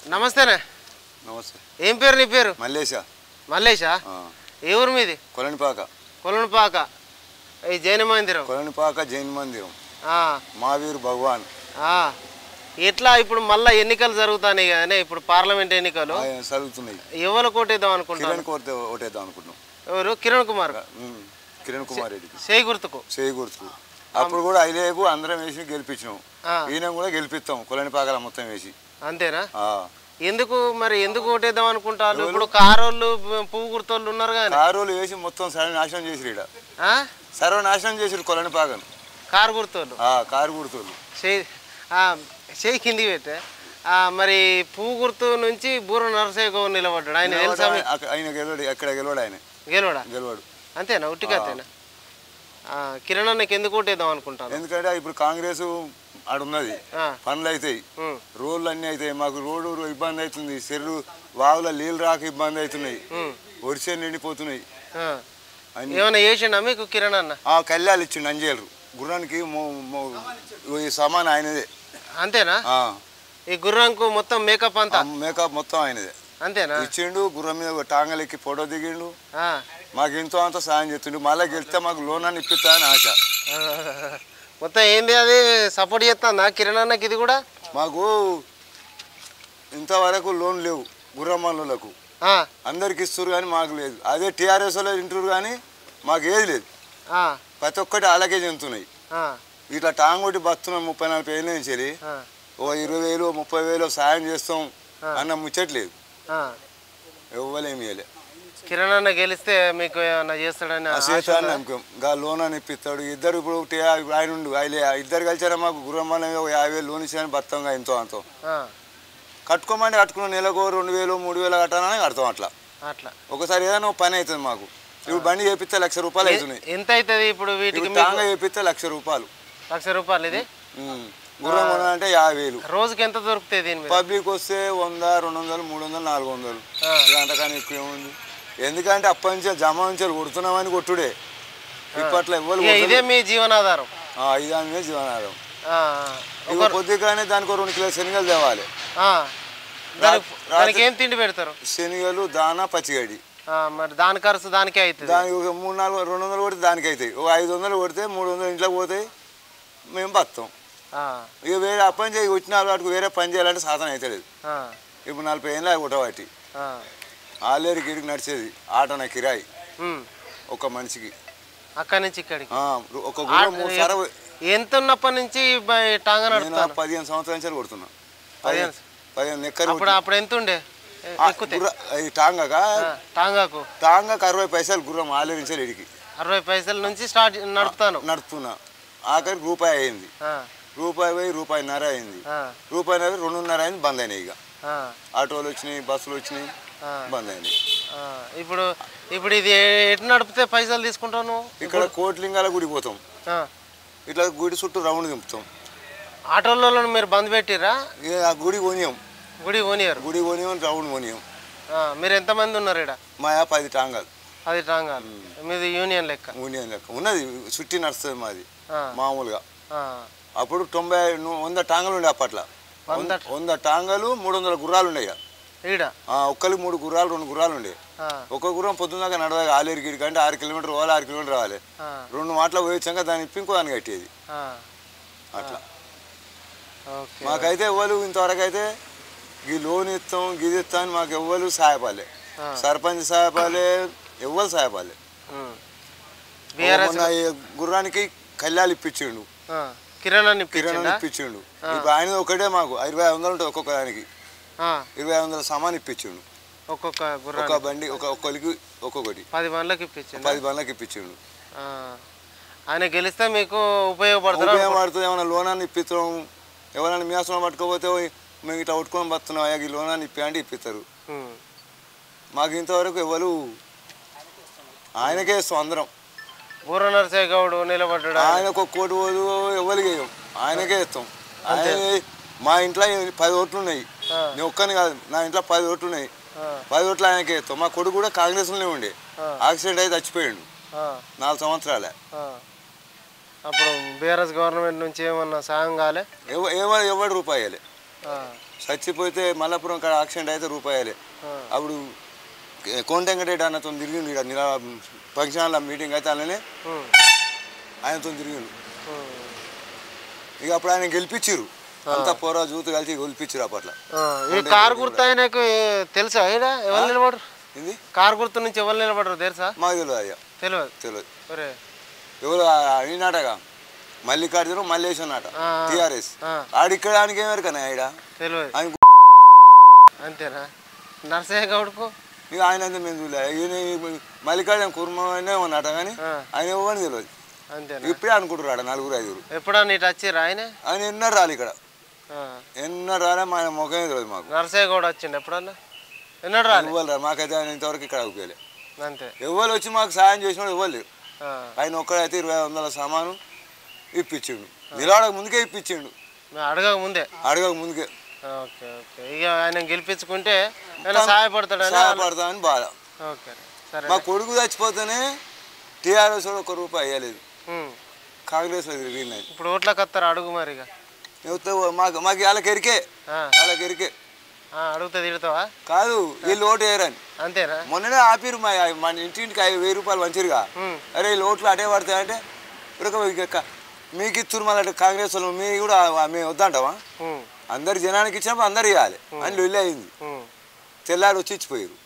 నమస్తేనే నమస్తే ఏం పేరు నీ పేరు మల్లేశ మల్లేషా ఆ, ఏ ఊరు మీది కొలనిపాక కొలనుపాక ఈ జైన మందిరం కొలనిపాక జైన్ మందిరం ఆ, మావీరు భగవాన్ ఆ. ఎట్లా ఇప్పుడు మళ్ళా ఎన్నికలు జరుగుతాయి కానీ ఇప్పుడు పార్లమెంట్ ఎన్నికలు ఆయన చదువుతున్నాయి ఎవరు కోటేద్దాం అనుకుంటారు కిరణ్ కోరితే ఓటేద్దాం అనుకుంటున్నాం ఎవరు కిరణ్ కుమార్ ఉమ్, కిరణ్ కుమార్ రెడ్డికి చేయి గుర్తుకు చేయి గుర్తుకు అప్పుడు కూడా ఐలేపు అందరం వేసి గెలిపించినాం ఆ. ఈయన కూడా గెలిపిస్తాం కొలనిపాకల మొత్తం వేసి అంతేనా ఆ. ఎందుకు మరి ఎందుకు ఓటేద్దాం అనుకుంటారు ఇప్పుడు కారోళ్ళు పువ్వు గుర్తోళ్ళు ఉన్నారు కానీ కారులు వేసి మొత్తం సర్వనాశనం చేసిరు ఈడ ఆ? సర్వనాశనం చేసిరు కొలనిపాకను కారు గుర్తోళ్ళు ఆ, కారు గుర్తులు చేయి ఆ, చేయి కిందికి పెట్టే ఆ, మరి పువ్వు గుర్తు నుంచి బూర నరసయ్య గౌడ్ నిలబడ్డాడు ఆయన తెలుసా మీకు? అక్క- ఆయన గెలవాడు ఎక్కడ గెలవాడు ఆయన గెలవడా గెలవాడు అంతేనా ఉట్టికత్తేనా కిరణ్ అన్నకి ఎందుకు ఓటేద్దాం అనుకుంటాను ఎందుకంటే ఇప్పుడు కాంగ్రెస్ ఆడున్నది ఆ, పనులు అవుతాయి ఉమ్, రోడ్లు అన్నీ అవుతాయి మాకు రోడ్డు ఇబ్బంది అవుతుంది చెరువు వాగుల నీళ్ళు రాక ఇబ్బంది అవుతున్నాయి ఉమ్, ఒడిసే నిండిపోతున్నాయి ఆ. అన్ని ఏమైనా చేసిండా మీకు కిరణ్ అన్న ఆ కళ్యాలు ఇచ్చిండు అంజేలు గుర్రానికి మో- మో- ఈ సామాన్ ఆయనదే అంతేనా ఆ, ఈ గుర్రంకు మొత్తం మేకప్ అంతా ఆ మేకప్ మొత్తం ఆయనదే అంతేనా ఇచ్చిండు గుర్రం మీద ఒక టాంగలెక్కి ఫోటో దిగిండు ఆ, మాకు ఎంతో అంత సాయం చేస్తుండు మళ్ళీ గెలిస్తే మాకు లోన్ అని ఇప్పిస్తా అని ఆశ ఆ. మొత్తం ఏంది అది సపోర్ట్ చేస్తుందా కిరణ్ అన్నకి ఇది కూడా మాకు ఇంతవరకు లోన్ లేవు గుర్రమ్మలకు ఆ, అందరికి ఇస్తారు కానీ మాకు లేదు అదే టీఆర్ఎస్ వాళ్ళు వింటారు కానీ మాకు ఏది లేదు ఆ, ప్రతి ఒక్కటి అలాగే చెందుతున్నాయి ఆ, ఇట్లా టాంగ్ కొట్టి బతున్నాం ముప్పై నలభై ఏళ్ళ నుంచి వెళ్ళి ఆ, ఓ ఇరవై వేలు ముప్పై వేలు సాయం చేస్తాం అన్న ముచ్చట్లేదు ఆ. ఇవ్వలేమి ఇవ్వలే కిరణ్ అన్న గెలిస్తే మీకు ఏమన్నా చేస్తాడని ఆశ అసేతాన్ని ఉందా? నమ్మకం గా లోన్ అని ఇప్పిస్తాడు ఇద్దరు ఇప్పుడు టీ- ఆయన ఉండు ఆయన ఇద్దరు కలిసారా మాకు గుర్రమ్మని ఒక యాభై వేలు లోన్ ఇచ్చాను బతాం ఎంతో అంతో ఆ, కట్టుకోమని కట్టుకున్న నెలకు రెండు వేలు మూడు వేలు కట్టాలని కడతాం అట్లా అట్లా ఒకసారి ఏదైనా ఒక పని అవుతుంది మాకు ఇప్పుడు బండి చేపిస్తే లక్ష రూపాయలు అవుతున్నాయి ఎంత అవుతుంది ఇప్పుడు వీటికి ఇప్పుడు మీకు టాంగా చేపిస్తే లక్ష రూపాయలు లక్ష రూపాయలు ఇది ఉమ్. గుర్రం కొనాలంటే యాభై వేలు రోజుకి ఎంత దొరుకుతాయి దీని మీద పబ్లిక్ వస్తే వంద రెండు వందలు మూడు వందలు నాలుగు వందలు ఆ. ఇక అంతకన్నా ఎక్కువ ఏముంది ఎందుకంటే అప్పటి నుంచి జమ నుంచి కొడుతున్నామని కొట్టుడే ఇప్పట్లో ఎవ్వరు ఇక ఇదే మీ జీవనాధారం ఇదాని జీవనాధారం ఆ, ఇక కొద్దిగానే దానికి ఒక రెండు కిలో శనగలు తేవాలి ఆ. దానికి దానికి ఏం తిండి పెడతారు శనగలు దానా పచ్చిగడ్డి ఆ, మరి దాని ఖర్చు దానికే అవుతుంది దానికి ఒక మూడు నాలుగు రెండు వందలు కొడితే దానికి అవుతాయి ఒక ఐదు వందలు కొడితే మూడు వందలు ఇంట్లోకి పోతాయి మేము బతాం ఆ, ఇక వేరే ఆ పని చేయి వచ్చిన వాటికి వేరే పని చేయాలంటే సాధన అవుతలేదు ఆ, ఇప్పుడు నలభై ఏళ్ళ కొట్టవాటి ఆ. ఆలేరు గిడికి నడిచేది ఆటోన కిరాయి ఉమ్. ఒక మనిషికి అక్కడి నుంచి ఇక్కడికి ఆ, ఒక గుర్రం మూడు సార్లు ఎంత ఉన్నప్పటి నుంచి బ- టాంగా నేను నడుపుతాను పదిహేను సంవత్సరాల నుంచి కొడుతున్నా పదిహేను పదిహేను నెక్కరు అప్పుడు అప్పుడు ఎంత ఉండే ఎ- ఎక్కుతే ఈ టాంగగా ఆ, టాంగాకు టాంగకు అరవై పైసలు గుర్రం ఆలేరు నుంచి ఇడికి అరవై పైసల నుంచి స్టార్ట్ నడుపుతాను నడుపుతున్నా ఆఖరికి రూపాయి అయింది ఆ, రూపాయి పోయి రూపాయిన్నర అయింది ఆ, రూపాయిన్నర రెండున్నర అయింది బంద్ అయినాయి ఇక ఆ, ఆటోలు వచ్చినాయి బస్సులు వచ్చినాయి ఆ, బంద్ అయినాయి ఆ. ఇప్పుడు ఇప్పుడు ఇది ఏ- ఎటు నడిపితే పైసలు తీసుకుంటావు నువ్వు ఇక్కడ కోట్లింగాల గుడి పోతాం ఆ. ఇట్లా గుడి చుట్టూ రౌండ్ దింపుతాం ఆటోలలో మీరు బంద్ పెట్టిర్రా ఇక ఆ గుడి కొనియం గుడి కొనియరు గుడి కొనియం రౌండ్ కొనియం ఆ, మీరు ఎంతమంది ఉన్నారు ఇక్కడ మాయా పది టాంగాలు అది టాంగాలు మీది యూనియన్ లెక్క యూనియన్ లెక్క ఉన్నది చుట్టి నడుస్తుంది మాది ఆ, మామూలుగా ఆ, అప్పుడు తొంభై ను- వంద టాంగలు ఉండే అప్పట్లో వంద వంద టాంగలు మూడు వందల గుర్రాలు ఉండే ఇక. ఈడ ఆ, ఒక్కరికి మూడు గుర్రాలు రెండు గుర్రాలు ఉండే ఆ, ఒక్క గుర్రం పొద్దున్నాక నడవాలి ఆలేరు గిడికి అంటే ఆరు కిలోమీటర్ పోవాలి ఆరు కిలోమీటర్ రావాలి ఆ, రెండు మాటలు పోయించాక దాన్ని ఇప్పి ఇంకో దాన్ని కట్టేది ఆ. అట్లా ఓకే మాకైతే ఎవ్వరు ఇంతవరకు అయితే ఈ లోన్ ఇస్తాం గిది ఇస్తాం అని మాకు ఎవ్వరు సహాయపాలే ఆ. సర్పంచ్ సహాయపాలే ఎవ్వరు సహాయపాలే ఉమ్. బీఆర్ఎస్ మొన్న ఈ గుర్రానికి కళ్యాలు ఇప్పించిండు ఆ, కిరణ్ అని కిరణ్ ఇప్పించిండా ఇప్పించిండు ఇప్పుడు ఆయన ఒకటే మాకు ఇరవై ఐదు వందలు ఉంటుంది ఒక్కొక్క దానికి ఆ, ఇరవై ఐదు వందల సామాన్ ఇప్పించిండు ఒక్కొక్క ఒక గుర్రాన్ని బండి ఒక ఒక్కరికి ఒక్కొక్కటి పది మందికి ఇప్పించిండు పది బండ్లకు ఇప్పించిండు ఆ. ఆయన గెలిస్తే మీకు ఉపయోగపడతారు ఉపయోగపడుతుంది ఏమైనా లోన్ అని ఇప్పిస్తాం ఎవరైనా మేసం పట్టుకోపోతే "ఓయ్, మేము ఇట్లా పట్టుకొని బతున్నాం అయ్యా ఈ లోన్ అని ఇప్పి అంటే ఇప్పిస్తారు ఉమ్. మాకు ఇంతవరకు ఎవరు ఆయనకే ఇస్తాం అందరం బూర నరసయ్య గౌడ్ నిలబడ్డాడు ఆయన ఒక కోటి ఓటు ఎవరికి వేయం ఆయనకే ఇస్తాం ఆయన మా ఇంట్లో పది ఓట్లు ఉన్నాయి ఆ. నేను ఒక్కని కాదు నా ఇంట్లో పది ఓట్లు ఉన్నాయి ఆ, పది ఓట్లు ఆయనకే ఇస్తాం మా కొడుకు కూడా కాంగ్రెస్లోనే ఉండే ఆ. యాక్సిడెంట్ అయితే చచ్చిపోయాడు ఆ, నాలుగు సంవత్సరాలే ఆ. అప్పుడు బీఆర్ఎస్ గవర్నమెంట్ నుంచి ఏమన్నా సాయం కాలే ఎవ- ఎవరు ఎవరు రూపాయలే ఆ, చచ్చిపోతే మల్లాపురం కాడ యాక్సిడెంట్ అయితే రూపాయలే ఆ. అప్పుడు కోంటెంకటేట అన్నతో తిరిగిండు ఇక్కడ నిలా ఫంక్షన్ హాల్ మీటింగ్ అయితే అలానే ఉమ్, ఆయనతో తిరిగిండు ఉమ్. ఇక అప్పుడు ఆయన గెలిపించారు అంతా పోరా జూతు కలిసి గెలిపించారు అప్పట్లో ఆ, ఈ కారు గుర్తు ఆయనకు ఏ- తెలుసా ఈడ ఎవరు నిలబడరు ఏంది కారు గుర్తు నుంచి ఎవరు నిలబడరు తెలుసా మాకు తెలియదు అయ్యా తెలియదు తెలియదు ఒరే ఎవరు ఈనాటగా మల్లికార్జున మల్లేశ్ అన్నట ఆ, ఆ. టీఆర్ఎస్ ఆ, ఆడిక్కడ ఆయనకి ఏమారు కానీ ఆడ తెలియదు ఆయన అంతేనా నర్సయ్య గౌడ్కు ఇక ఆయన అంతా మేము చూడలే ఈయన మల్లికార్జున కుర్మనే ఉన్నట కానీ ఆ, ఆయన ఎవరిని తెలియదు అంతేనా ఇప్పుడే అనుకుంటారు ఆడ నలుగురు ఐదుగురు ఎప్పుడన్నా ఇటు వచ్చిర్రా ఆయన ఆయన ఎన్నో రాలి ఇక్కడ ఆ, ఎన్నో రాలే మా ఆయన ముఖమే తెలియదు మాకు నర్సయ్య గౌడ్ వచ్చిండు ఎప్పుడన్నా ఎన్నడు రాలే ఇవ్వాలి రా మాకైతే ఆయన ఇంతవరకు ఇక్కడ అవుకోలే అంతే ఎవరు వచ్చి మాకు సాయం చేసినాడు ఇవ్వరు లేరు ఆ, ఆయన ఒక్కడైతే ఇరవై ఐదు వందల సామాను ఇప్పించిండు నిలవడక ముందుకే ఇప్పించిండు మేము అడగక ముందే అడగక ముందుకే ఓకే ఓకే ఇక ఆయన గెలిపించుకుంటే ఆయన సహాయపడతాడని సహాయపడతామని బాధ ఓకే సరే మా కొడుకు చచ్చిపోతేనే టీఆర్ఎస్ వాడు ఒక్క రూపాయి అయ్యలేదు ఉమ్. కాంగ్రెస్లో తిరిగినాయి ఇప్పుడు ఓట్లకు వస్తారు అడుగు మరి ఇక చెప్తే మాకు మాకు వాళ్ళకి ఎరికే ఆ, వాళ్ళకి ఎరికే ఆ, అడుగుతే తిడతావా కాదు వీళ్ళు ఓటు వేయరని అంతేనా మొన్ననే ఆపిరు మా మన ఇంటింటికి ఐదు వెయ్యి రూపాయలు మంచిరుగా ఉమ్. అరే వీళ్ళు ఓట్లు అటే పడతాయంటే ఇరక ఇక మీకు ఇస్తున్నారు మళ్ళీ కాంగ్రెస్ వాళ్ళు మీ కూడా మేము వద్దంటావా ఉమ్, అందరు జనానికి ఇచ్చినప్పుడు అందరు ఇవ్వాలి అని లొల్లి అయింది ఉమ్. తెల్లారి వచ్చి ఇచ్చిపోయారు